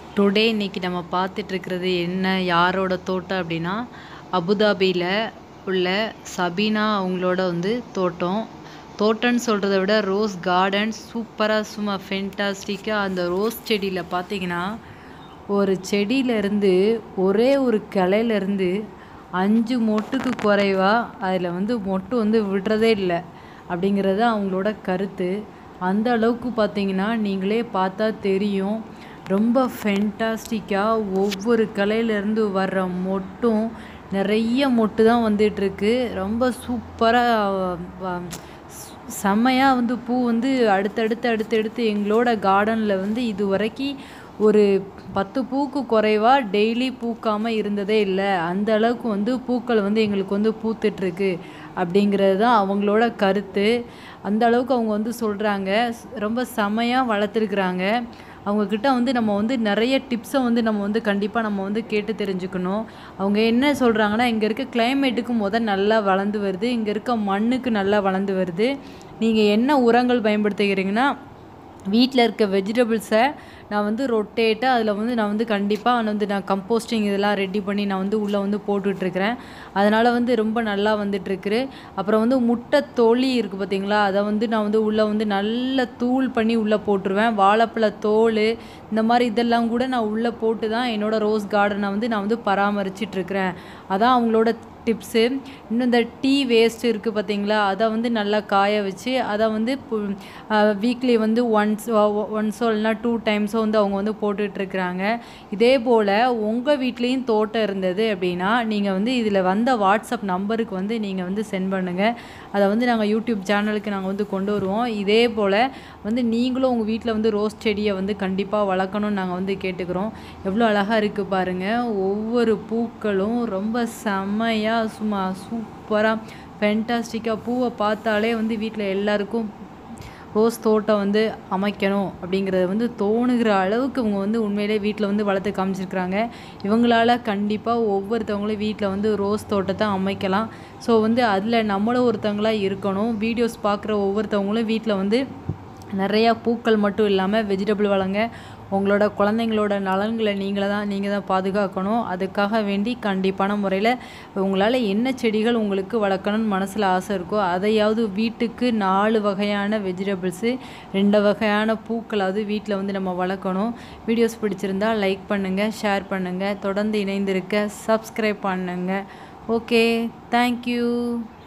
today இன்னைக்கு நம்ம பார்த்துட்ருக்கிறது என்ன யாரோட தோட்டம் அப்படின்னா அபுதாபியில் உள்ள சபீனா அவங்களோட வந்து தோட்டம் தோட்டம்னு சொல்கிறத விட ரோஸ் கார்டன் சூப்பராக சும்மா ஃபென்டாஸ்டிக்காக அந்த ரோஸ் செடியில் பார்த்தீங்கன்னா ஒரு செடியிலேருந்து ஒரே ஒரு கிளையிலேருந்து அஞ்சு மொட்டுக்கு குறைவா அதில் வந்து மொட்டு வந்து விடுறதே இல்லை அப்படிங்கிறது அவங்களோட கருத்து அந்த அளவுக்கு பார்த்தீங்கன்னா நீங்களே பார்த்தா தெரியும் ரொம்ப ஃபென்டாஸ்டிக்காக ஒவ்வொரு கலையிலேருந்து வர்ற மொட்டும் நிறைய மொட்டு தான் வந்துட்டுருக்கு ரொம்ப சூப்பராக செம்மையாக வந்து பூ வந்து அடுத்தடுத்து அடுத்தடுத்து எங்களோட கார்டனில் வந்து இது வரைக்கும் ஒரு பத்து பூக்கு குறைவா டெய்லி பூக்காமல் இருந்ததே இல்லை அந்த அளவுக்கு வந்து பூக்கள் வந்து எங்களுக்கு வந்து பூத்துட்ருக்கு அப்படிங்கிறது தான் அவங்களோட கருத்து அந்த அளவுக்கு அவங்க வந்து சொல்கிறாங்க ரொம்ப செமையாக வளர்த்துருக்குறாங்க அவங்கக்கிட்ட வந்து நம்ம வந்து நிறைய டிப்ஸை வந்து நம்ம வந்து கண்டிப்பாக நம்ம வந்து கேட்டு தெரிஞ்சுக்கணும் அவங்க என்ன சொல்கிறாங்கன்னா இங்கே இருக்க கிளைமேட்டுக்கு முத நல்லா வளர்ந்து வருது இங்கே இருக்க மண்ணுக்கு நல்லா வளர்ந்து வருது நீங்கள் என்ன உரங்கள் பயன்படுத்துகிறீங்கன்னா வீட்டில் இருக்க வெஜிடபிள்ஸை நான் வந்து ரொட்டேட்டாக அதில் வந்து நான் வந்து கண்டிப்பாக வந்து நான் கம்போஸ்டிங் இதெல்லாம் ரெடி பண்ணி நான் வந்து உள்ளே வந்து போட்டுட்ருக்கிறேன் அதனால் வந்து ரொம்ப நல்லா வந்துட்டுருக்கு அப்புறம் வந்து முட்டை தொளி இருக்குது பார்த்தீங்களா அதை வந்து நான் வந்து உள்ளே வந்து நல்ல தூள் பண்ணி உள்ளே போட்டுருவேன் வாழைப்பழ தோல் இந்த மாதிரி இதெல்லாம் கூட நான் உள்ளே போட்டு தான் என்னோடய ரோஸ் கார்டனை வந்து நான் வந்து பராமரிச்சிட்ருக்கிறேன் அதான் அவங்களோட டிப்ஸு இன்னும் இந்த டீ வேஸ்ட் இருக்குது பார்த்தீங்களா அதை வந்து நல்லா காய வச்சு அதை வந்து வீக்லி வந்து ஒன்ஸ் ஒன்ஸோ இல்லைனா டூ டைம்ஸோ வந்து அவங்க வந்து போட்டுட்ருக்குறாங்க இதே போல் உங்கள் வீட்லேயும் தோட்டம் இருந்தது அப்படின்னா நீங்கள் வந்து இதில் வந்த வாட்ஸ்அப் நம்பருக்கு வந்து நீங்கள் வந்து சென்ட் பண்ணுங்கள் அதை வந்து நாங்கள் யூடியூப் சேனலுக்கு நாங்கள் வந்து கொண்டு வருவோம் இதே போல் வந்து நீங்களும் உங்கள் வீட்டில் வந்து ரோஸ் செடியை வந்து கண்டிப்பாக வளர்க்கணும்னு நாங்கள் வந்து கேட்டுக்கிறோம் எவ்வளோ அழகாக இருக்குது பாருங்கள் ஒவ்வொரு பூக்களும் ரொம்ப செம்மையாக சும்மா சூப்பராக ஃபென்டாஸ்டிக்காக பூவை பார்த்தாலே வந்து வீட்டில் எல்லாருக்கும் ரோஸ் தோட்டம் வந்து அமைக்கணும் அப்படிங்கிறது வந்து தோணுகிற அளவுக்கு இவங்க வந்து உண்மையிலே வீட்டில் வந்து வளர்த்து காமிச்சிருக்கிறாங்க இவங்களால கண்டிப்பாக ஒவ்வொருத்தவங்களும் வீட்டில் வந்து ரோஸ் தோட்டத்தை அமைக்கலாம் ஸோ வந்து அதில் நம்மளும் ஒருத்தவங்களாக இருக்கணும் வீடியோஸ் பார்க்குற ஒவ்வொருத்தவங்களும் வீட்டில் வந்து நிறையா பூக்கள் மட்டும் இல்லாமல் வெஜிடபிள் வளங்க உங்களோட குழந்தைங்களோட நலன்களை நீங்கள தான் நீங்கள் தான் பாதுகாக்கணும் அதுக்காக வேண்டி கண்டிப்பான முறையில் உங்களால் என்ன செடிகள் உங்களுக்கு வளர்க்கணும்னு மனசில் ஆசை இருக்கோ அதையாவது வீட்டுக்கு நாலு வகையான வெஜிடபிள்ஸு ரெண்டு வகையான பூக்களாவது வீட்டில் வந்து நம்ம வளர்க்கணும் வீடியோஸ் பிடிச்சிருந்தால் லைக் பண்ணுங்கள் ஷேர் பண்ணுங்கள் தொடர்ந்து இணைந்திருக்க சப்ஸ்கிரைப் பண்ணுங்கள் ஓகே தேங்க்யூ